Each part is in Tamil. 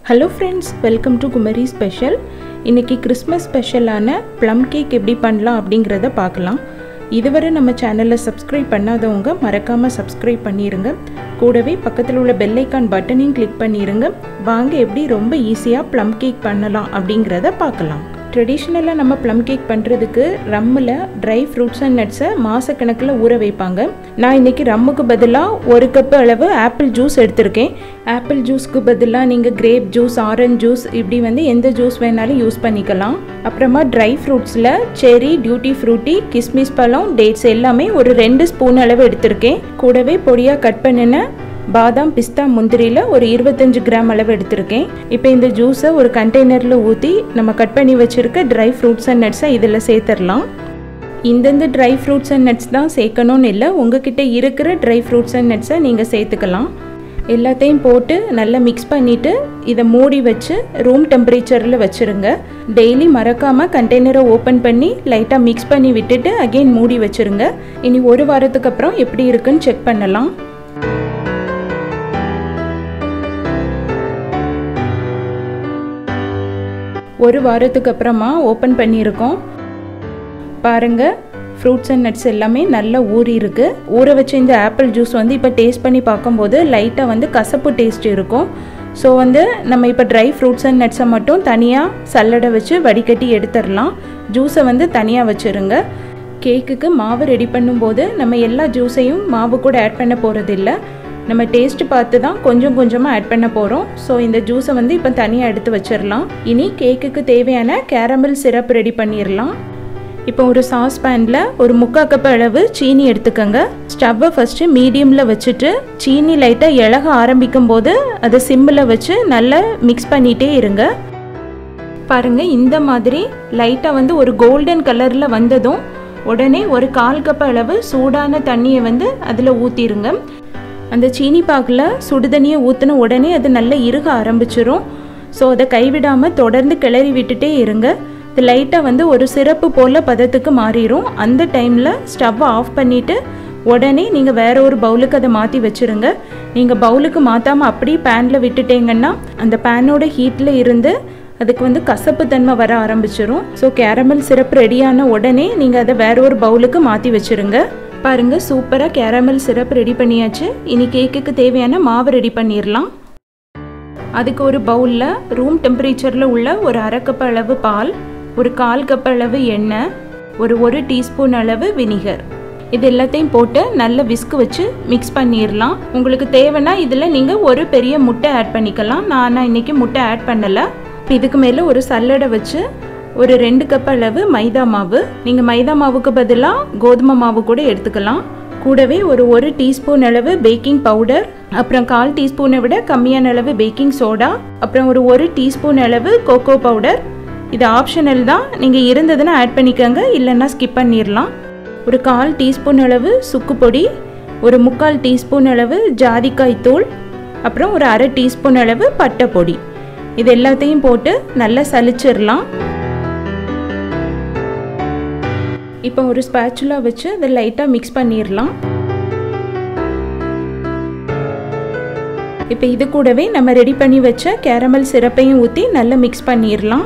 hello friends welcome to Kumari special இன்றைக்கி கிறிஸ்மஸ் ஸ்பெஷலான ப்ளம் கேக் எப்படி பண்ணலாம் அப்படிங்கிறத பார்க்கலாம் இதுவரை நம்ம சேனலில் சப்ஸ்கிரைப் பண்ணாதவங்க மறக்காமல் சப்ஸ்கிரைப் பண்ணிடுங்க கூடவே பக்கத்தில் உள்ள பெல்லைக்கான் பட்டனையும் கிளிக் பண்ணிடுங்க வாங்க எப்படி ரொம்ப ஈஸியாக ப்ளம் கேக் பண்ணலாம் அப்படிங்கிறத பார்க்கலாம் ட்ரெடிஷ்னலாக நம்ம ப்ளம் கேக் பண்ணுறதுக்கு ரம்மில் ட்ரை ஃப்ரூட்ஸ் அண்ட் நட்ஸை மாதக்கணக்கில் ஊற வைப்பாங்க நான் இன்றைக்கி ரம்முக்கு பதிலாக ஒரு கப் அளவு ஆப்பிள் ஜூஸ் எடுத்திருக்கேன் ஆப்பிள் ஜூஸ்க்கு பதிலாக நீங்கள் கிரேப் ஜூஸ் ஆரஞ்ச் ஜூஸ் இப்படி வந்து எந்த ஜூஸ் வேணாலும் யூஸ் பண்ணிக்கலாம் அப்புறமா ட்ரை ஃப்ரூட்ஸில் செரி டியூட்டி ஃப்ரூட்டி கிஸ்மிஸ் பழம் டேட்ஸ் எல்லாமே ஒரு ரெண்டு ஸ்பூன் அளவு எடுத்திருக்கேன் கூடவே பொடியாக கட் பண்ணின பாதாம் பிஸ்தா முந்திரியில் ஒரு இருபத்தஞ்சு கிராம் அளவு எடுத்திருக்கேன் இப்போ இந்த ஜூஸை ஒரு கண்டெய்னரில் ஊற்றி நம்ம கட் பண்ணி வச்சுருக்க ட்ரை ஃப்ரூட்ஸ் அண்ட் நட்ஸை இதில் சேர்த்துடலாம் இந்தந்த ட்ரை ஃப்ரூட்ஸ் அண்ட் நட்ஸ் தான் சேர்க்கணும்னு இல்லை உங்ககிட்ட இருக்கிற ட்ரை ஃப்ரூட்ஸ் அண்ட் நட்ஸை நீங்கள் சேர்த்துக்கலாம் எல்லாத்தையும் போட்டு நல்லா மிக்ஸ் பண்ணிவிட்டு இதை மூடி வச்சு ரூம் டெம்பரேச்சரில் வச்சுருங்க டெய்லி மறக்காமல் கண்டெய்னரை ஓப்பன் பண்ணி லைட்டாக மிக்ஸ் பண்ணி விட்டுட்டு அகெயின் மூடி வச்சுருங்க இனி ஒரு வாரத்துக்கு அப்புறம் எப்படி இருக்குன்னு செக் பண்ணலாம் ஒரு வாரத்துக்கு அப்புறமா ஓப்பன் பண்ணியிருக்கோம் பாருங்கள் ஃப்ரூட்ஸ் அண்ட் நட்ஸ் எல்லாமே நல்லா ஊறி இருக்கு ஊற வச்ச இந்த ஆப்பிள் ஜூஸ் வந்து இப்போ டேஸ்ட் பண்ணி பார்க்கும்போது லைட்டாக வந்து கசப்பு டேஸ்ட் இருக்கும் ஸோ வந்து நம்ம இப்போ ட்ரை ஃப்ரூட்ஸ் அண்ட் நட்ஸை மட்டும் தனியாக சல்லடை வச்சு வடிகட்டி எடுத்துடலாம் ஜூஸை வந்து தனியாக வச்சுருங்க கேக்குக்கு மாவு ரெடி பண்ணும்போது நம்ம எல்லா ஜூஸையும் மாவு கூட ஆட் பண்ண போகிறதில்ல நம்ம டேஸ்ட் பார்த்து தான் கொஞ்சம் கொஞ்சமாக ஆட் பண்ண போகிறோம் ஸோ இந்த ஜூஸை வந்து இப்போ தனியாக எடுத்து வச்சிடலாம் இனி கேக்குக்கு தேவையான கேரமல் சிரப் ரெடி பண்ணிடலாம் இப்போ ஒரு சாஸ் பேனில் ஒரு முக்கால் கப் அளவு சீனி எடுத்துக்கோங்க ஸ்டவ்வை ஃபஸ்ட்டு மீடியமில் வச்சுட்டு சீனி லைட்டாக இழக ஆரம்பிக்கும் போது அதை சிம்மில் வச்சு நல்லா மிக்ஸ் பண்ணிகிட்டே இருங்க பாருங்கள் இந்த மாதிரி லைட்டாக வந்து ஒரு கோல்டன் கலரில் வந்ததும் உடனே ஒரு கால் கப் அளவு சூடான தண்ணியை வந்து அதில் ஊற்றிடுங்க அந்த சீனி பாகில் சுடுதண்ணியை ஊற்றின உடனே அது நல்லா இறுக ஆரம்பிச்சிரும் ஸோ அதை கைவிடாமல் தொடர்ந்து கிளறி விட்டுட்டே இருங்க இது லைட்டாக வந்து ஒரு சிறப்பு போல் பதத்துக்கு மாறிடும் அந்த டைமில் ஸ்டவ்வை ஆஃப் பண்ணிவிட்டு உடனே நீங்கள் வேற ஒரு பவுலுக்கு அதை மாற்றி வச்சுருங்க நீங்கள் பவுலுக்கு மாற்றாமல் அப்படியே பேனில் விட்டுட்டீங்கன்னா அந்த பேனோட ஹீட்டில் இருந்து அதுக்கு வந்து கசப்பு தன்மை வர ஆரம்பிச்சிரும் ஸோ கேரமல் சிரப் ரெடியான உடனே நீங்கள் அதை வேற ஒரு பவுலுக்கு மாற்றி வச்சுருங்க பாருங்க சூப்பராக கேரமல் சிரப் ரெடி பண்ணியாச்சு இனி கேக்குக்கு தேவையான மாவு ரெடி பண்ணிடலாம் அதுக்கு ஒரு பவுலில் ரூம் டெம்பரேச்சரில் உள்ள ஒரு அரை கப் அளவு பால் ஒரு கால் கப் அளவு எண்ணெய் ஒரு ஒரு டீஸ்பூன் அளவு வினிகர் இது எல்லாத்தையும் போட்டு நல்ல விஸ்கு வச்சு மிக்ஸ் பண்ணிடலாம் உங்களுக்கு தேவைன்னா இதில் நீங்கள் ஒரு பெரிய முட்டை ஆட் பண்ணிக்கலாம் நான் ஆனால் இன்றைக்கி முட்டை ஆட் பண்ணலை இதுக்கு மேலே ஒரு சல்லடை வச்சு ஒரு ரெண்டு கப் அளவு மைதா மாவு நீங்கள் மைதா மாவுக்கு பதிலாக கோதுமை மாவு கூட எடுத்துக்கலாம் கூடவே ஒரு ஒரு டீஸ்பூன் அளவு பேக்கிங் பவுடர் அப்புறம் கால் டீஸ்பூனை விட கம்மியான அளவு பேக்கிங் சோடா அப்புறம் ஒரு ஒரு டீஸ்பூன் அளவு கோகோ பவுடர் இது ஆப்ஷனல் தான் நீங்கள் இருந்ததுன்னா ஆட் பண்ணிக்கோங்க இல்லைன்னா ஸ்கிப் பண்ணிடலாம் ஒரு கால் டீஸ்பூன் அளவு சுக்கு பொடி ஒரு முக்கால் டீஸ்பூன் அளவு ஜாதிக்காய் தூள் அப்புறம் ஒரு அரை டீஸ்பூன் அளவு பட்டை பொடி இது எல்லாத்தையும் போட்டு நல்லா சலிச்சிடலாம் இப்போ ஒரு ஸ்பேச்சுலா வச்சு அதை லைட்டாக மிக்ஸ் பண்ணிடலாம் இப்போ இது கூடவே நம்ம ரெடி பண்ணி வச்ச கேரமல் சிரப்பையும் ஊற்றி நல்லா மிக்ஸ் பண்ணிடலாம்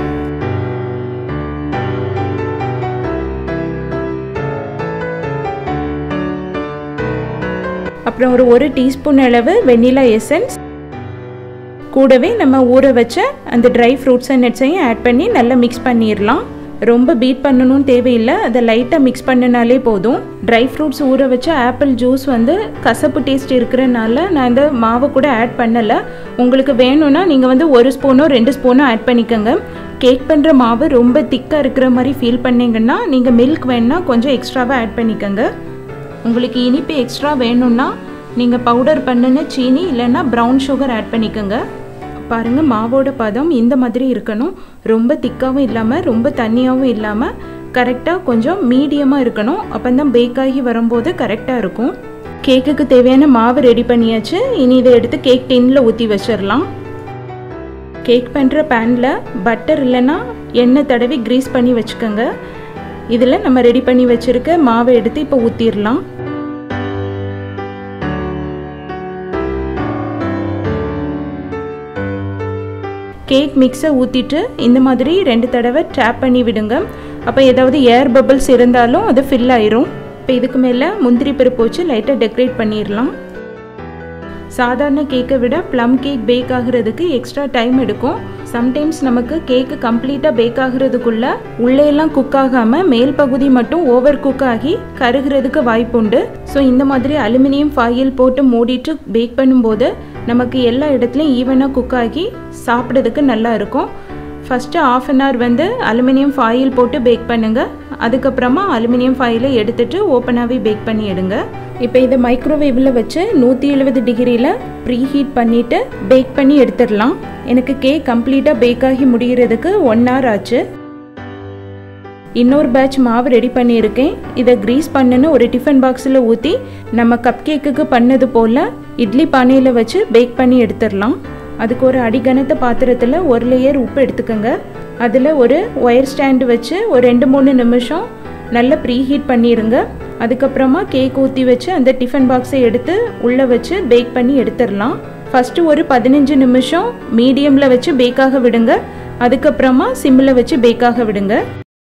அப்புறம் ஒரு ஒரு டீஸ்பூன் அளவு வெண்ணிலா எசன்ஸ் கூடவே நம்ம ஊற வச்ச அந்த ட்ரை ஃப்ரூட்ஸ் அண்ட் நட்ஸையும் ஆட் பண்ணி நல்லா மிக்ஸ் பண்ணிடலாம் ரொம்ப பீட் பண்ணணும்னு தேவையில்லை அதை லைட்டாக மிக்ஸ் பண்ணினாலே போதும் ட்ரை ஃப்ரூட்ஸ் ஊற வச்ச ஆப்பிள் ஜூஸ் வந்து கசப்பு டேஸ்ட் இருக்கிறனால நான் இந்த மாவை கூட ஆட் பண்ணலை உங்களுக்கு வேணும்னா நீங்கள் வந்து ஒரு ஸ்பூனோ ரெண்டு ஸ்பூனோ ஆட் பண்ணிக்கோங்க கேக் பண்ணுற மாவு ரொம்ப திக்காக இருக்கிற மாதிரி ஃபீல் பண்ணிங்கன்னா நீங்கள் மில்க் வேணுன்னா கொஞ்சம் எக்ஸ்ட்ராவாக ஆட் பண்ணிக்கோங்க உங்களுக்கு இனிப்பு எக்ஸ்ட்ரா வேணும்னா நீங்கள் பவுடர் பண்ணின சீனி இல்லைன்னா ப்ரௌன் சுகர் ஆட் பண்ணிக்கோங்க பாருங்கள் மாவோட பதம் இந்த மாதிரி இருக்கணும் ரொம்ப திக்காகவும் இல்லாமல் ரொம்ப தண்ணியாகவும் இல்லாமல் கரெக்டாக கொஞ்சம் மீடியமாக இருக்கணும் அப்போ தான் பேக் ஆகி வரும்போது கரெக்டாக இருக்கும் கேக்குக்கு தேவையான மாவு ரெடி பண்ணியாச்சு இனி இதை எடுத்து கேக் டின்னில் ஊற்றி வச்சிடலாம் கேக் பண்ணுற பேனில் பட்டர் இல்லைன்னா எண்ணெய் தடவி க்ரீஸ் பண்ணி வச்சுக்கோங்க இதில் நம்ம ரெடி பண்ணி வச்சுருக்க மாவை எடுத்து இப்போ ஊற்றிடலாம் கேக் மிக்ஸை ஊற்றிட்டு இந்த மாதிரி ரெண்டு தடவை டேப் பண்ணி விடுங்க அப்போ ஏதாவது ஏர் பபிள்ஸ் இருந்தாலும் அது ஃபில் ஆயிரும் இப்போ இதுக்கு மேலே முந்திரி பருப்பு வச்சு லைட்டாக டெக்கரேட் பண்ணிடலாம் சாதாரண கேக்கை விட ப்ளம் கேக் பேக் ஆகிறதுக்கு எக்ஸ்ட்ரா டைம் எடுக்கும் சம்டைம்ஸ் நமக்கு கேக்கு கம்ப்ளீட்டாக பேக் ஆகிறதுக்குள்ள உள்ளேயெல்லாம் குக் ஆகாமல் மேல் பகுதி மட்டும் ஓவர் குக் ஆகி கருகிறதுக்கு வாய்ப்புண்டு ஸோ இந்த மாதிரி அலுமினியம் ஃபாயில் போட்டு மூடிட்டு பேக் பண்ணும்போது நமக்கு எல்லா இடத்துலையும் ஈவனாக குக் ஆகி சாப்பிட்றதுக்கு நல்லா இருக்கும் ஃபஸ்ட்டு ஆஃப் அன் ஹவர் வந்து அலுமினியம் ஃபாயில் போட்டு பேக் பண்ணுங்கள் அதுக்கப்புறமா அலுமினியம் ஃபாயிலை எடுத்துகிட்டு ஓப்பனாகவே பேக் பண்ணி எடுங்க இப்போ இதை மைக்ரோவேவில் வச்சு நூற்றி எழுபது டிகிரியில் ப்ரீ ஹீட் பண்ணிவிட்டு பேக் பண்ணி எடுத்துடலாம் எனக்கு கேக் கம்ப்ளீட்டாக பேக் ஆகி முடிகிறதுக்கு ஒன் ஹவர் ஆச்சு இன்னொரு பேட்ச் மாவு ரெடி பண்ணியிருக்கேன் இதை க்ரீஸ் பண்ணுன்னு ஒரு டிஃபன் பாக்ஸில் ஊற்றி நம்ம கப் கேக்குக்கு பண்ணது போல் இட்லி பானையில் வச்சு பேக் பண்ணி எடுத்துடலாம் அதுக்கு ஒரு அடிகனத்த பாத்திரத்தில் ஒரு லேயர் உப்பு எடுத்துக்கோங்க அதில் ஒரு ஒயர் ஸ்டாண்டு வச்சு ஒரு ரெண்டு மூணு நிமிஷம் நல்லா ப்ரீ ஹீட் பண்ணிடுங்க அதுக்கப்புறமா கேக் ஊற்றி வச்சு அந்த டிஃபன் பாக்ஸை எடுத்து உள்ளே வச்சு பேக் பண்ணி எடுத்துடலாம் ஃபஸ்ட்டு ஒரு பதினஞ்சு நிமிஷம் மீடியமில் வச்சு பேக்காக விடுங்க அதுக்கப்புறமா சிம்மில் வச்சு பேக்காக விடுங்க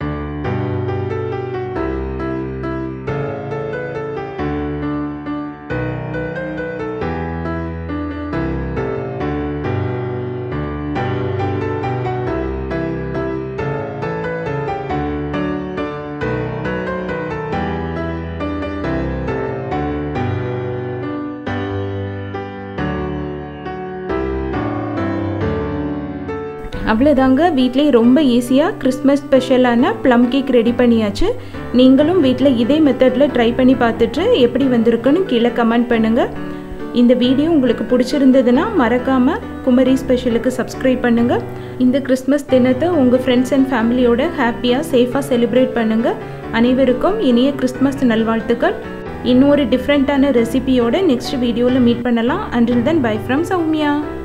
அவ்வளோதாங்க வீட்லேயே ரொம்ப ஈஸியாக கிறிஸ்மஸ் ஸ்பெஷலான ப்ளம் கேக் ரெடி பண்ணியாச்சு நீங்களும் வீட்டில் இதே மெத்தடில் ட்ரை பண்ணி பார்த்துட்டு எப்படி வந்திருக்குன்னு கீழே கமெண்ட் பண்ணுங்கள் இந்த வீடியோ உங்களுக்கு பிடிச்சிருந்ததுன்னா மறக்காமல் குமரி ஸ்பெஷலுக்கு சப்ஸ்கிரைப் பண்ணுங்கள் இந்த கிறிஸ்மஸ் தினத்தை உங்கள் ஃப்ரெண்ட்ஸ் அண்ட் ஃபேமிலியோட ஹாப்பியாக சேஃபாக செலிப்ரேட் பண்ணுங்கள் அனைவருக்கும் இனிய கிறிஸ்மஸ் நல்வாழ்த்துக்கள் இன்னொரு டிஃப்ரெண்ட்டான ரெசிபியோட நெக்ஸ்ட் வீடியோவில் மீட் பண்ணலாம் until then bye from Soumya